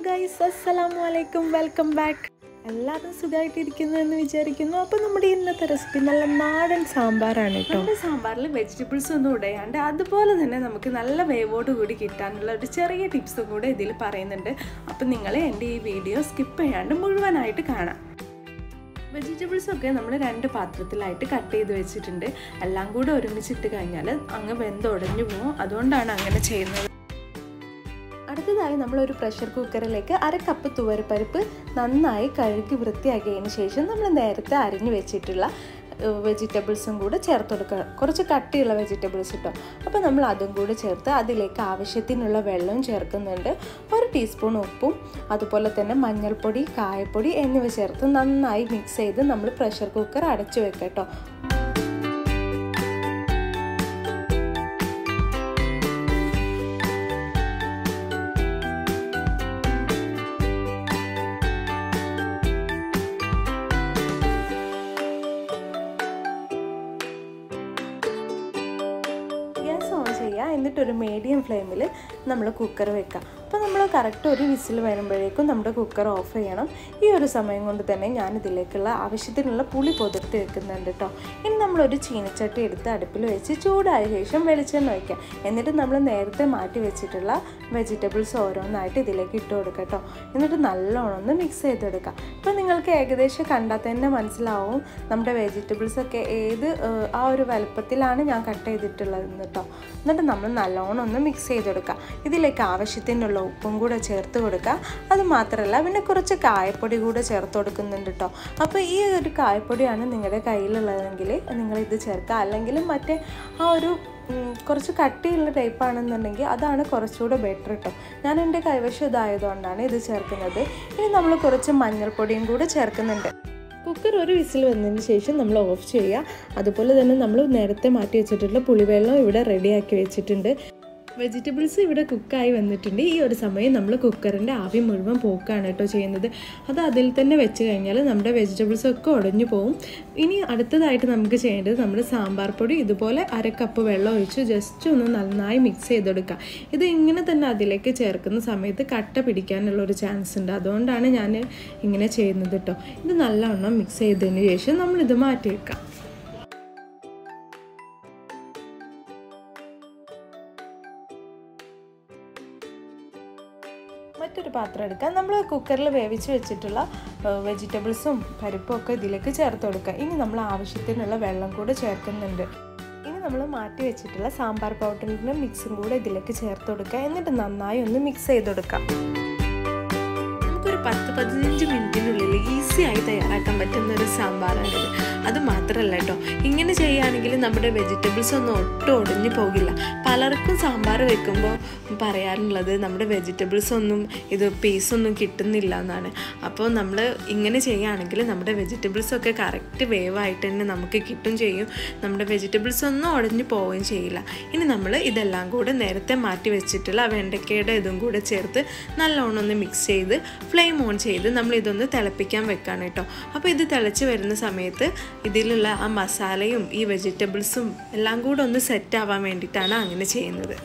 guys അസ്സലാമു അലൈക്കും welcome back എല്ലാവരും സുഖമായിട്ടിരിക്കുന്നു എന്ന് വിചാരിക്കുന്നു അപ്പോൾ നമ്മുടെ ഇന്നത്തെ റെസിപ്പി നല്ല നാടൻ സാമ്പാറാണ് കേട്ടോ നമ്മുടെ സാമ്പാറിൽ വെജിറ്റബിൾസ് ഒന്നും ഉടയാണ്ട് അതുപോലെ തന്നെ നമുക്ക് നല്ല വേവോട് കൂടി കിട്ടാനുള്ള ഒരു ചെറിയ ടിപ്സും കൂടെ ഇതിൽ പറയുന്നുണ്ട് അപ്പം നിങ്ങൾ എൻ്റെ ഈ വീഡിയോ സ്കിപ്പ് ചെയ്യാണ്ട് മുഴുവനായിട്ട് കാണാം വെജിറ്റബിൾസ് ഒക്കെ നമ്മൾ രണ്ട് പാത്രത്തിലായിട്ട് കട്ട് ചെയ്ത് വെച്ചിട്ടുണ്ട് എല്ലാം കൂടെ ഒരുമിച്ചിട്ട് കഴിഞ്ഞാൽ അങ്ങ് വെന്തുടഞ്ഞു പോകും അതുകൊണ്ടാണ് അങ്ങനെ ചെയ്യുന്നത് അടുത്തതായി നമ്മൾ ഒരു പ്രഷർ കുക്കറിലേക്ക് അര കപ്പ് തുവരപ്പരിപ്പ് നന്നായി കഴുകി വൃത്തിയാക്കിയതിന് ശേഷം നമ്മൾ നേരത്തെ അരിഞ്ഞു വെച്ചിട്ടുള്ള വെജിറ്റബിൾസും കൂടെ ചേർത്ത് കൊടുക്കുക കുറച്ച് കട്ടിയുള്ള വെജിറ്റബിൾസ് കിട്ടും അപ്പോൾ നമ്മൾ അതും കൂടെ ചേർത്ത് അതിലേക്ക് ആവശ്യത്തിനുള്ള വെള്ളവും ചേർക്കുന്നുണ്ട് ഒരു ടീസ്പൂൺ ഉപ്പും അതുപോലെ തന്നെ മഞ്ഞൾപ്പൊടി കായപ്പൊടി എന്നിവ ചേർത്ത് നന്നായി മിക്സ് ചെയ്ത് നമ്മൾ പ്രഷർ കുക്കർ അടച്ചു വെക്കാം കേട്ടോ ഗ്യാസ് ഓൺ ചെയ്യുക എന്നിട്ട് ഒരു മീഡിയം ഫ്ലെയിമിൽ നമ്മൾ കുക്കർ വെക്കുക അപ്പോൾ നമ്മൾ കറക്റ്റ് ഒരു വിസിൽ വരുമ്പോഴേക്കും നമ്മുടെ കുക്കർ ഓഫ് ചെയ്യണം ഈ ഒരു സമയം കൊണ്ട് തന്നെ ഞാൻ ഇതിലേക്കുള്ള ആവശ്യത്തിനുള്ള പുളി പൊതിർത്തി വെക്കുന്നുണ്ട് കേട്ടോ ഇനി നമ്മളൊരു ചീനച്ചട്ടി എടുത്ത് അടുപ്പിൽ വെച്ച് ചൂടായ ശേഷം വെളിച്ചെണ്ണ വയ്ക്കുക എന്നിട്ട് നമ്മൾ നേരത്തെ മാറ്റി വെച്ചിട്ടുള്ള വെജിറ്റബിൾസ് ഓരോന്നായിട്ട് ഇതിലേക്ക് ഇട്ട് കൊടുക്കുക കേട്ടോ എന്നിട്ട് നല്ലോണം ഒന്ന് മിക്സ് ചെയ്തെടുക്കുക ഇപ്പോൾ നിങ്ങൾക്ക് ഏകദേശം കണ്ടാൽ തന്നെ മനസ്സിലാവും നമ്മുടെ വെജിറ്റബിൾസ് ഒക്കെ ഏത് ആ ഒരു വലുപ്പത്തിലാണ് ഞാൻ കട്ട് ചെയ്തിട്ടുള്ളത് കേട്ടോ എന്നിട്ട് നമ്മൾ നല്ലോണം ഒന്ന് മിക്സ് ചെയ്തെടുക്കുക ഇതിലേക്ക് ആവശ്യത്തിനുള്ള ഉപ്പും കൂടെ ചേർത്ത് കൊടുക്കുക അത് മാത്രമല്ല പിന്നെ കുറച്ച് കായപ്പൊടി കൂടെ ചേർത്ത് കൊടുക്കുന്നുണ്ട് കേട്ടോ അപ്പോൾ ഈ ഒരു കായപ്പൊടിയാണ് നിങ്ങളുടെ കയ്യിലുള്ളതെങ്കിൽ നിങ്ങൾ ഇത് ചേർക്കുക അല്ലെങ്കിൽ മറ്റേ ആ ഒരു കുറച്ച് കട്ടിയുള്ള ടൈപ്പാണെന്നുണ്ടെങ്കിൽ അതാണ് കുറച്ചുകൂടെ ബെറ്റർ കേട്ടോ ഞാൻ എൻ്റെ കൈവശം ഇതായതുകൊണ്ടാണ് ഇത് ചേർക്കുന്നത് ഇനി നമ്മൾ കുറച്ച് മഞ്ഞൾപ്പൊടിയും കൂടെ ചേർക്കുന്നുണ്ട് കുക്കർ ഒരു വിസിൽ വന്നതിന് ശേഷം നമ്മൾ ഓഫ് ചെയ്യുക അതുപോലെ തന്നെ നമ്മൾ നേരത്തെ മാറ്റി വെച്ചിട്ടുള്ള പുളിവെള്ളം ഇവിടെ റെഡിയാക്കി വെച്ചിട്ടുണ്ട് വെജിറ്റബിൾസ് ഇവിടെ കുക്കായി വന്നിട്ടുണ്ട് ഈ ഒരു സമയം നമ്മൾ കുക്കറിൻ്റെ ആവി മുഴുവൻ പോക്കാണ് കേട്ടോ ചെയ്യുന്നത് അത് അതിൽ തന്നെ വെച്ച് കഴിഞ്ഞാൽ നമ്മുടെ വെജിറ്റബിൾസ് ഒക്കെ ഉടഞ്ഞു പോകും ഇനി അടുത്തതായിട്ട് നമുക്ക് ചെയ്യേണ്ടത് നമ്മൾ സാമ്പാർ പൊടി ഇതുപോലെ അര കപ്പ് വെള്ളം ഒഴിച്ച് ജസ്റ്റ് ഒന്ന് നന്നായി മിക്സ് ചെയ്തെടുക്കുക ഇത് ഇങ്ങനെ തന്നെ അതിലേക്ക് ചേർക്കുന്ന സമയത്ത് കട്ട പിടിക്കാനുള്ള ഒരു ചാൻസ് ഉണ്ട് അതുകൊണ്ടാണ് ഞാൻ ഇങ്ങനെ ചെയ്യുന്നത് കേട്ടോ ഇത് നല്ലവണ്ണം മിക്സ് ചെയ്തതിന് ശേഷം നമ്മളിത് മാറ്റി വെക്കാം മറ്റൊരു പാത്രം എടുക്കാം നമ്മൾ കുക്കറിൽ വേവിച്ച് വെച്ചിട്ടുള്ള വെജിറ്റബിൾസും പരിപ്പും ഒക്കെ ഇതിലേക്ക് ചേർത്ത് കൊടുക്കുക ഇനി നമ്മൾ ആവശ്യത്തിനുള്ള വെള്ളം കൂടെ ചേർക്കുന്നുണ്ട് ഇനി നമ്മൾ മാറ്റി വെച്ചിട്ടുള്ള സാമ്പാർ പൗഡറിൻ്റെ മിക്സും കൂടെ ഇതിലേക്ക് ചേർത്ത് കൊടുക്കുക എന്നിട്ട് നന്നായി ഒന്ന് മിക്സ് ചെയ്ത് കൊടുക്കാം നമുക്കൊരു പത്ത് പതിനഞ്ച് മിനിറ്റിനുള്ളിൽ ഈസി ആയി തയ്യാറാക്കാൻ പറ്റുന്ന ഒരു സാമ്പാറാണിത് അത് മാത്രമല്ല കേട്ടോ ഇങ്ങനെ ചെയ്യുകയാണെങ്കിൽ നമ്മുടെ വെജിറ്റബിൾസ് ഒന്നും ഒട്ടും ഒടിഞ്ഞു പോകില്ല പലർക്കും സാമ്പാർ വെക്കുമ്പോൾ പറയാറുള്ളത് നമ്മുടെ വെജിറ്റബിൾസ് ഒന്നും ഇത് പീസൊന്നും കിട്ടുന്നില്ല എന്നാണ് അപ്പോൾ നമ്മൾ ഇങ്ങനെ ചെയ്യുകയാണെങ്കിൽ നമ്മുടെ വെജിറ്റബിൾസ് ഒക്കെ കറക്റ്റ് വേവായിട്ട് തന്നെ നമുക്ക് കിട്ടും ചെയ്യും നമ്മുടെ വെജിറ്റബിൾസ് ഒന്നും ഉടഞ്ഞു പോവുകയും ചെയ്യില്ല ഇനി നമ്മൾ ഇതെല്ലാം കൂടെ നേരത്തെ മാറ്റി വെച്ചിട്ടുള്ള വെണ്ടയ്ക്കയുടെ ഇതും കൂടെ ചേർത്ത് നല്ലോണം ഒന്ന് മിക്സ് ചെയ്ത് ഫ്ലെയിം ഓൺ ചെയ്ത് നമ്മൾ ഇതൊന്ന് തിളപ്പിക്കാൻ വെക്കാണ് കേട്ടോ അപ്പോൾ ഇത് തിളച്ച് വരുന്ന സമയത്ത് ഇതിലുള്ള ആ മസാലയും ഈ വെജിറ്റബിൾസും എല്ലാം കൂടെ ഒന്ന് സെറ്റ് ആവാൻ വേണ്ടിയിട്ടാണ് അങ്ങനെ ചെയ്യുന്നത്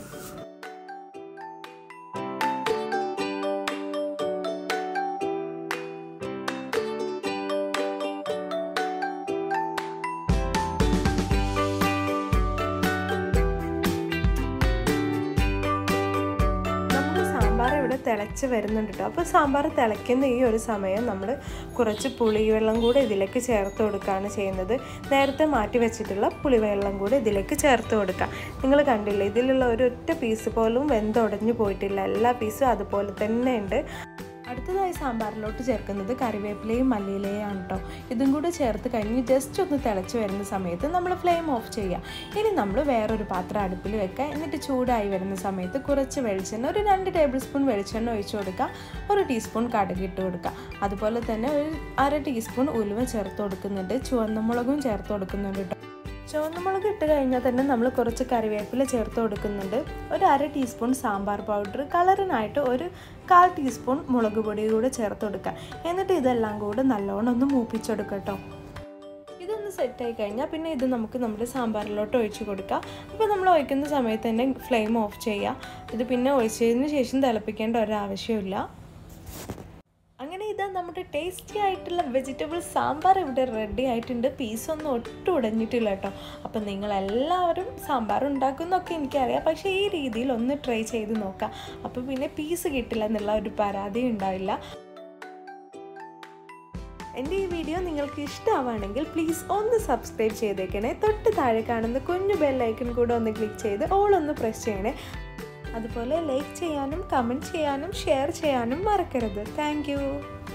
സാമ്പാർ ഇവിടെ തിളച്ച് വരുന്നുണ്ട് കേട്ടോ അപ്പോൾ സാമ്പാർ തിളയ്ക്കുന്ന ഈ ഒരു സമയം നമ്മൾ കുറച്ച് പുളിവെള്ളം കൂടെ ഇതിലേക്ക് ചേർത്ത് കൊടുക്കുകയാണ് ചെയ്യുന്നത് നേരത്തെ മാറ്റി വെച്ചിട്ടുള്ള പുളിവെള്ളം കൂടെ ഇതിലേക്ക് ചേർത്ത് കൊടുക്കുക നിങ്ങൾ കണ്ടില്ലേ ഇതിലുള്ള ഒരു ഒറ്റ പീസ് പോലും വെന്തുടഞ്ഞു പോയിട്ടില്ല എല്ലാ പീസും അതുപോലെ തന്നെ ഉണ്ട് അടുത്തതായി സാമ്പാറിലോട്ട് ചേർക്കുന്നത് കറിവേപ്പിലയും മല്ലിയിലയാണ് കേട്ടോ ഇതും കൂടെ ചേർത്ത് കഴിഞ്ഞ് ജസ്റ്റ് ഒന്ന് തിളച്ച് വരുന്ന സമയത്ത് നമ്മൾ ഫ്ലെയിം ഓഫ് ചെയ്യുക ഇനി നമ്മൾ വേറൊരു പാത്രം അടുപ്പിൽ വെക്കുക എന്നിട്ട് ചൂടായി വരുന്ന സമയത്ത് കുറച്ച് വെളിച്ചെണ്ണ ഒരു രണ്ട് ടേബിൾ സ്പൂൺ വെളിച്ചെണ്ണ ഒഴിച്ചു കൊടുക്കുക ഒരു ടീസ്പൂൺ കടുക് ഇട്ട് കൊടുക്കുക അതുപോലെ തന്നെ ഒരു അര ടീസ്പൂൺ ഉലുവ ചേർത്ത് കൊടുക്കുന്നുണ്ട് ചുവന്നമുളകും ചേർത്ത് കൊടുക്കുന്നുണ്ട് കേട്ടോ ചുവന്ന മുളക് ഇട്ട് കഴിഞ്ഞാൽ തന്നെ നമ്മൾ കുറച്ച് കറിവേപ്പില ചേർത്ത് കൊടുക്കുന്നുണ്ട് ഒരു അര ടീസ്പൂൺ സാമ്പാർ പൗഡർ കളറിനായിട്ട് ഒരു കാൽ ടീസ്പൂൺ മുളക് പൊടി കൂടെ ചേർത്ത് കൊടുക്കുക എന്നിട്ട് ഇതെല്ലാം കൂടെ നല്ലോണം ഒന്ന് മൂപ്പിച്ചെടുക്കുക കേട്ടോ ഇതൊന്ന് സെറ്റായി കഴിഞ്ഞാൽ പിന്നെ ഇത് നമുക്ക് നമ്മുടെ സാമ്പാറിലോട്ട് ഒഴിച്ച് കൊടുക്കാം അപ്പോൾ നമ്മൾ ഒഴിക്കുന്ന സമയത്ത് തന്നെ ഫ്ലെയിം ഓഫ് ചെയ്യുക ഇത് പിന്നെ ഒഴിച്ചതിന് ശേഷം തിളപ്പിക്കേണ്ട ഒരാവശ്യമില്ല അങ്ങനെ ഇതാ നമ്മുടെ ടേസ്റ്റി ആയിട്ടുള്ള വെജിറ്റബിൾ സാമ്പാർ ഇവിടെ റെഡി ആയിട്ടുണ്ട് പീസൊന്നും ഒട്ടും ഉടഞ്ഞിട്ടില്ല കേട്ടോ അപ്പം നിങ്ങളെല്ലാവരും സാമ്പാർ ഉണ്ടാക്കുന്നൊക്കെ എനിക്കറിയാം പക്ഷേ ഈ രീതിയിൽ ഒന്ന് ട്രൈ ചെയ്ത് നോക്കാം അപ്പോൾ പിന്നെ പീസ് കിട്ടില്ല എന്നുള്ള ഒരു പരാതി ഉണ്ടാവില്ല എൻ്റെ ഈ വീഡിയോ നിങ്ങൾക്ക് ഇഷ്ടമാവുകയാണെങ്കിൽ പ്ലീസ് ഒന്ന് സബ്സ്ക്രൈബ് ചെയ്തേക്കണേ തൊട്ട് താഴെ കാണുന്ന കുഞ്ഞു ബെല്ലൈക്കൺ കൂടെ ഒന്ന് ക്ലിക്ക് ചെയ്ത് ഓൾ ഒന്ന് പ്രസ് ചെയ്യണേ അതുപോലെ ലൈക്ക് ചെയ്യാനും കമൻറ്റ് ചെയ്യാനും ഷെയർ ചെയ്യാനും മറക്കരുത് താങ്ക്